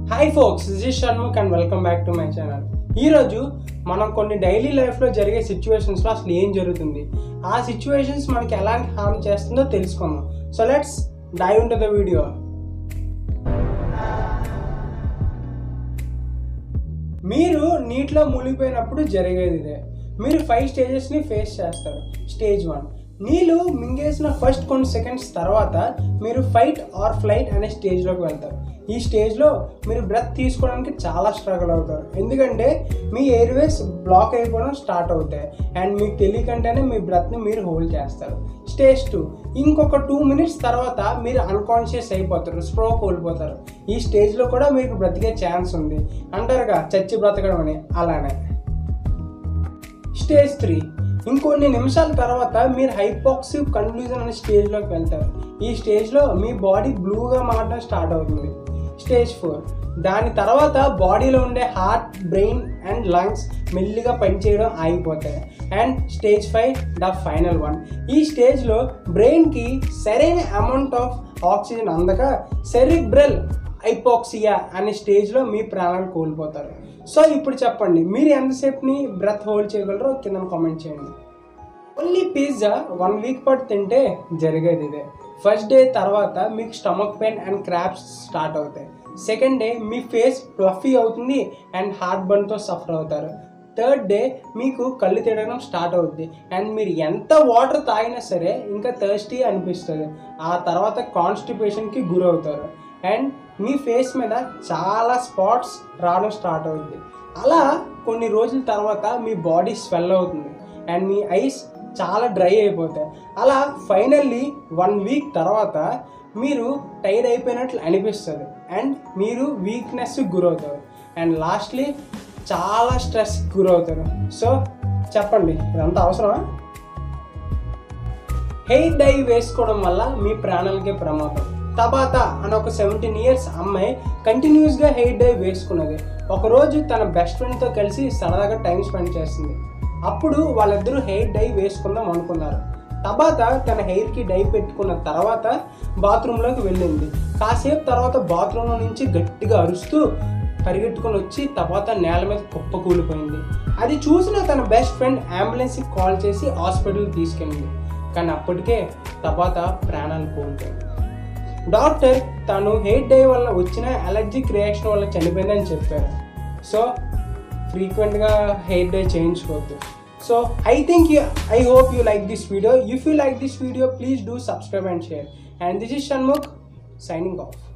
hi folks this is Shanmukh and welcome back to my channel ఈరోజు మనం కొన్ని daily లైఫ్లో జరిగే సిచ్యువేషన్స్లో అసలు ఏం జరుగుతుంది ఆ సిచ్యువేషన్స్ మనకి ఎలాంటి హార్మ్ చేస్తుందో తెలుసుకుందాం so let's dive into the video మీరు నీటిలో మునిగిపోయినప్పుడు జరిగేది ఇదే మీరు ఫైవ్ స్టేజెస్ని ఫేస్ చేస్తారు స్టేజ్ వన్ నీళ్ళు మింగేసిన ఫస్ట్ కొన్ని సెకండ్స్ తర్వాత మీరు ఫైట్ ఆర్ ఫ్లైట్ అనే స్టేజ్లోకి వెళ్తారు ఈ స్టేజ్లో మీరు బ్రెత్ తీసుకోవడానికి చాలా స్ట్రగుల్ అవుతారు ఎందుకంటే మీ ఎయిర్వేస్ బ్లాక్ అయిపోవడం స్టార్ట్ అవుతాయి అండ్ మీకు తెలియకంటేనే మీ బ్రెత్ని మీరు హోల్డ్ చేస్తారు స్టేజ్ టూ ఇంకొక టూ మినిట్స్ తర్వాత మీరు అన్కాన్షియస్ అయిపోతారు స్ప్రో కోల్పోతారు ఈ స్టేజ్లో కూడా మీకు బ్రతికే ఛాన్స్ ఉంది అంటారుగా చచ్చి బ్రతకడం అని అలానే స్టేజ్ త్రీ ఇంకొన్ని నిమిషాల తర్వాత మీరు హైపాక్సివ్ కన్క్లూజన్ అనే స్టేజ్లోకి వెళ్తారు ఈ స్టేజ్లో మీ బాడీ బ్లూగా మారడం స్టార్ట్ అవుతుంది స్టేజ్ ఫోర్ దాని తర్వాత బాడీలో ఉండే హార్ట్ బ్రెయిన్ అండ్ లంగ్స్ మెల్లిగా పనిచేయడం ఆగిపోతాయి and stage five the final one ఈ స్టేజ్లో బ్రెయిన్కి సరైన అమౌంట్ ఆఫ్ ఆక్సిజన్ అందక సెరిబ్రల్ హైపోక్సియా అనే స్టేజ్లో మీ ప్రాణాలు కోల్పోతారు సో ఇప్పుడు చెప్పండి మీరు ఎంతసేపుని బ్రెత్ హోల్డ్ చేయగలరో కింద కామెంట్ చేయండి ఓన్లీ పిజ్జా వన్ వీక్ పాటు తింటే జరిగేది ఇదే ఫస్ట్ డే తర్వాత మీకు stomach pain and cramps start అవుతాయి సెకండ్ డే మీ ఫేస్ ఫ్లఫీ అవుతుంది అండ్ హార్ట్ బర్న్తో సఫర్ అవుతారు థర్డ్ డే మీకు కళ్ళు తిరగడం స్టార్ట్ అవుద్ది అండ్ మీరు ఎంత వాటర్ తాగినా సరే ఇంకా థర్స్టీ అనిపిస్తుంది ఆ తర్వాత కాన్స్టిపేషన్కి గురవుతారు అండ్ మీ ఫేస్ మీద చాలా స్పాట్స్ రావడం స్టార్ట్ అవుతుంది అలా కొన్ని రోజుల తర్వాత మీ బాడీ స్వెల్ అవుతుంది అండ్ మీ ఐస్ చాలా డ్రై అయిపోతాయి అలా ఫైనల్లీ వన్ వీక్ తర్వాత మీరు టైర్డ్ అయిపోయినట్లు అనిపిస్తుంది అండ్ మీరు వీక్నెస్ గురవుతారు అండ్ లాస్ట్లీ చాలా స్ట్రెస్ గురవుతారు సో చెప్పండి ఇదంతా అవసరమా హెయిర్ డై వేసుకోవడం వల్ల మీ ప్రాణాలకే ప్రమాదం తబాత అని ఒక సెవెంటీన్ ఇయర్స్ అమ్మాయి కంటిన్యూస్గా హెయిర్ డై వేసుకున్నది ఒకరోజు తన బెస్ట్ ఫ్రెండ్తో కలిసి సరదాగా టైం స్పెండ్ చేస్తుంది అప్పుడు వాళ్ళిద్దరూ హెయిర్ డై వేసుకుందాం అనుకున్నారు తబాత తన హెయిర్కి డై పెట్టుకున్న తర్వాత బాత్రూంలోకి వెళ్ళింది కాసేపు తర్వాత బాత్రూంలో నుంచి గట్టిగా అరుస్తూ పరిగెట్టుకొని వచ్చి తర్వాత నేల మీద కుప్ప కూలిపోయింది అది చూసిన తన బెస్ట్ ఫ్రెండ్ అంబులెన్స్కి కాల్ చేసి హాస్పిటల్కి తీసుకెళ్ళింది కానీ అప్పటికే తబాత ప్రాణాలు కోల్పోయింది డాక్టర్ తను హెయిర్ డై వల్ల వచ్చిన అలర్జిక్ రియాక్షన్ వల్ల చనిపోయిందని చెప్పారు సో ఫ్రీక్వెంట్గా హెయిర్ డై చేయించుకోవద్దు so I think you I hope you like this video if you like this video please do subscribe and share and this is Shanmukh signing of